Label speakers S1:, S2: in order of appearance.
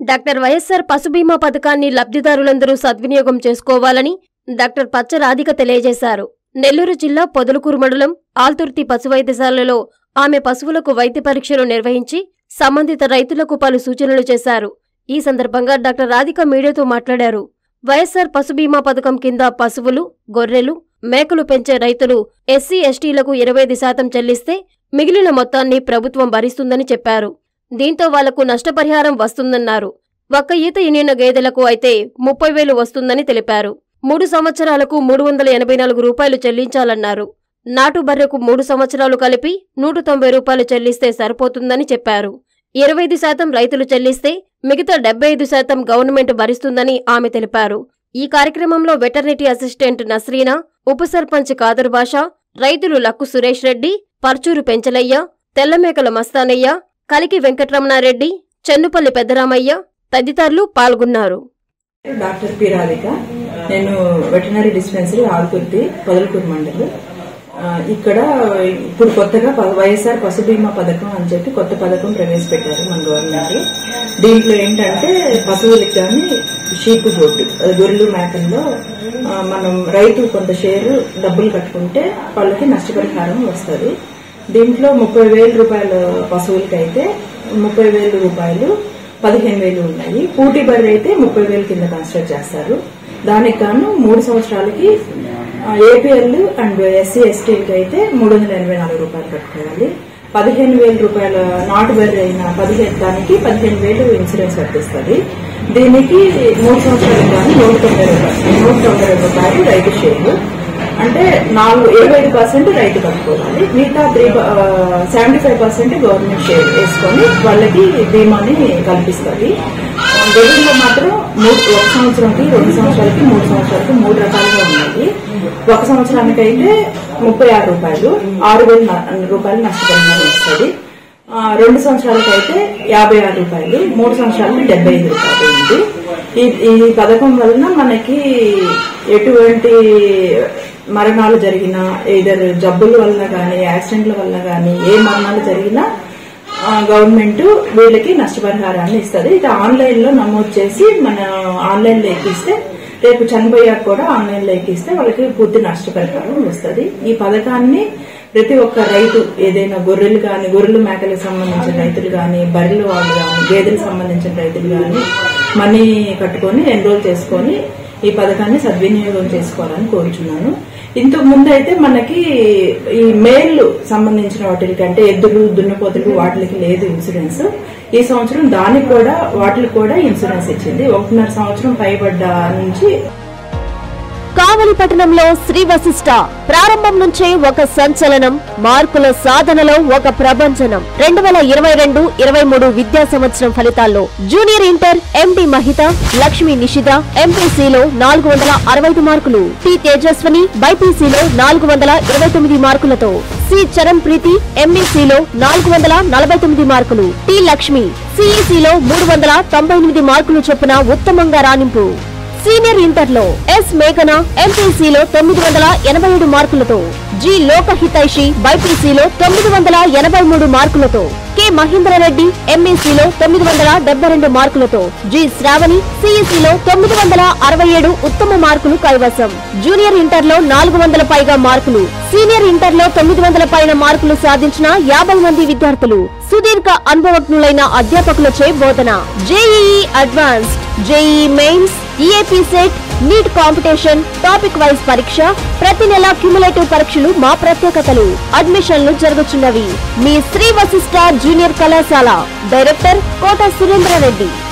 S1: doctor YSR పశు బీమా పథకాన్ని లబ్ధిదారులందరూ సద్వినియోగం చేసుకోవాలని డాక్టర్ పచ్చ రాధిక తెలియజేశారు నెల్లూరు జిల్లా పొదలకూరు మండలం ఆల్తుర్తి పశు వైద్యశాలలో ఆమె పశువులకు వైద్య పరీక్షలు నిర్వహించి సంబంధిత రైతులకు పలు సూచనలు చేశారు ఈ సందర్భంగా డాక్టర్ రాధిక మీడియాతో మాట్లాడారు వైఎస్సార్ పశు బీమా పథకం కింద పశువులు గొర్రెలు మేకలు పెంచే రైతులు ఎస్సీ ఎస్టీలకు ఇరవై ఐదు శాతం చెల్లిస్తే మిగిలిన మొత్తాన్ని ప్రభుత్వం భరిస్తుందని చెప్పారు దీంతో వాళ్లకు నష్టపరిహారం వస్తుందన్నారు ఒక్క ఈత ఈనిన గేదెలకు అయితే ముప్పై వేలు వస్తుందని తెలిపారు మూడు సంవత్సరాలకు మూడు వందల ఎనభై నాలుగు రూపాయలు చెల్లించాలన్నారు నాటు బర్రెకు మూడు సంవత్సరాలు కలిపి నూట తొంభై రూపాయలు చెల్లిస్తే సరిపోతుందని చెప్పారు ఇరవై ఐదు శాతం రైతులు చెల్లిస్తే మిగతా డెబ్బై ఐదు శాతం గవర్నమెంట్ భరిస్తుందని ఆమె తెలిపారు ఈ కార్యక్రమంలో వెటర్నిటీ అసిస్టెంట్ నస్రీనా ఉప సర్పంచ్ కాదర్ బాషా రైతులు లక్కు సురేష్ రెడ్డి పర్చూరు పెంచలయ్య తెల్లమేకల మస్తానయ్య కలికి వెంకట్రమణారెడ్డి చెన్నుపల్లి పెద్దరామయ్య తదితరులు పాల్గొన్నారు
S2: డాక్టర్ పి రాధిక నేను వెటనరీ డిస్పెన్సరీ ఆల్కుర్తి పొదలకూరు మండలి ఆ, ఇక్కడ ఇప్పుడు కొత్తగా ప- వైఎస్ఆర్ పశు బీమా పథకం అని చెప్పి కొత్త పథకం ప్రవేశపెట్టారు మన గవర్నమెంట్ దీంట్లో ఏంటంటే పశువులకు కానీ షీప్ బోర్డు అది గొర్రెలు మేకల్లో ఆ, మనం రైతు కొంత షేరు డబ్బులు కట్టుకుంటే వాళ్ళకి నష్టపరిహారం వస్తుంది దీంట్లో ముప్పై వేల రూపాయల పశువులకైతే ముప్పై వేల రూపాయలు పదిహేను వేలు ఉన్నాయి పూటీ బర్రె అయితే ముప్పై వేలు కింద కన్స్ట్రక్ట్ చేస్తారు దానికి గాను మూడు సంవత్సరాలకి ఏపీఎల్ అండ్ ఎస్సీ ఎస్టీలకి అయితే మూడు వందల ఎనభై నాలుగు రూపాయలు కట్టుకోవాలి పదిహేను వేల రూపాయల నాటు బర్రె అయిన పదిహేను దానికి పదిహేను వేలు ఇన్సూరెన్స్ వర్తిస్తుంది దీనికి మూడు సంవత్సరాలకు గాను నూట తొంభై రూపాయలు నూట తొంభై రూపాయలు రైతు షేర్ అంటే నాలుగు ఇరవై ఐదు పర్సెంట్ రైతు కట్టుకోవాలి మిగతా three seventy five percent government share వేసుకొని వాళ్ళకి బీమాని కల్పిస్తుంది గొర్రెల్లో మాత్రం మూడు ఒక సంవత్సరంకి రెండు సంవత్సరాలకి మూడు సంవత్సరాలకి మూడు రకాలుగా ఉన్నాయి ఒక సంవత్సరానికి అయితే ముప్పై ఆరు రూపాయలు ఆరు వేల న- రూపాయలు నష్టపరిహారం వస్తుంది ఆ, రెండు సంవత్సరాలకి అయితే యాభై ఆరు రూపాయలు మూడు సంవత్సరాలకి డెబ్బై ఐదు రూపాయలు ఉంది ఈ ఈ పథకం వలన మనకి ఎటువంటి మరణాలు జరిగినా ఇదర్ జబ్బుల వల్ల కానీ యాక్సిడెంట్ల వల్ల కానీ ఏ మరణాలు జరిగినా ఆ, గవర్నమెంట్ వీళ్ళకి నష్టపరిహారాన్ని ఇస్తుంది ఇది ఆన్లైన్ లో నమోదు చేసి మన ఆన్లైన్ లో ఎక్కిస్తే రేపు చనిపోయాక కూడా ఆన్లైన్ లో ఎక్కిస్తే వాళ్ళకి పూర్తి నష్టపరిహారం వస్తుంది ఈ పథకాన్ని ప్రతి ఒక్క రైతు ఏదైనా గొర్రెలు కానీ గొర్రెలు మేకలకు సంబంధించిన రైతులు కానీ బర్రెలు వాళ్ళు కానీ గేదెలకు సంబంధించిన రైతులు కానీ మనీ కట్టుకొని ఎన్రోల్ చేసుకొని ఈ పథకాన్ని సద్వినియోగం చేసుకోవాలని కోరుచున్నాను ఇంతకు ముందు అయితే మనకి ఈ మేల్ సంబంధించిన వాటికి అంటే ఎద్దులు దున్నపోతులు వాటికి లేదు ఇన్సూరెన్స్ ఈ సంవత్సరం దానికి కూడా వాటికి కూడా ఇన్సూరెన్స్ ఇచ్చింది ఒకటిన్నర సంవత్సరం పైబడ్డ నుంచి
S1: కావలి పట్టణంలో శ్రీ వశిష్ట ప్రారంభం నుంచే ఒక సంచలనం మార్కుల సాధనలో ఒక ప్రభంజనం రెండు వేల ఇరవై రెండు ఇరవై మూడు విద్యా సంవత్సరం ఫలితాల్లో junior inter MD Mahitha Lakshmi Nishitha ఎంపీసీలో నాలుగు వందల అరవై ఐదు మార్కులు టి తేజస్వని బైపీసీలో నాలుగు వందల ఇరవై తొమ్మిది మార్కులతో సి చరణ్ ప్రీతి ఎంఈసీలో నాలుగు వందల నలభై తొమ్మిది మార్కులు టి లక్ష్మి సిఈసీలో మూడు వందల తొంభై ఎనిమిది మార్కులు చొప్పున ఉత్తమంగా రాణింపు సీనియర్ ఇంటర్లో ఎస్ మేఘన ఎంపీసీలో తొమ్మిది వందల ఎనభై ఏడు మార్కులతో జి లోకహితైషి బైపీసీలో తొమ్మిది వందల ఎనభై మూడు మార్కులతో కె మహేంద్రరెడ్డి ఎంఈసీలో తొమ్మిది వందల డెబ్బై రెండు మార్కులతో జి శ్రావణి సిఈసీలో తొమ్మిది వందల అరవై ఏడు ఉత్తమ మార్కులు కైవసం జూనియర్ ఇంటర్లో నాలుగు వందల పైగా మార్కులు సీనియర్ ఇంటర్లో తొమ్మిది వందల పైన మార్కులు సాధించిన యాభై మంది విద్యార్థులు సుదీర్ఘ అనుభవజ్ఞులైన అధ్యాపకులచే బోధన JEE advanced JEE mains EAP CET NEET competition topic wise పరీక్ష ప్రతి నెల క్యుములేటివ్ పరీక్షలు మా ప్రత్యేకతలు అడ్మిషన్లు జరుగుతున్నవి మీ శ్రీ వశిష్ట జూనియర్ కళాశాల డైరెక్టర్ కోట సురేంద్రారెడ్డి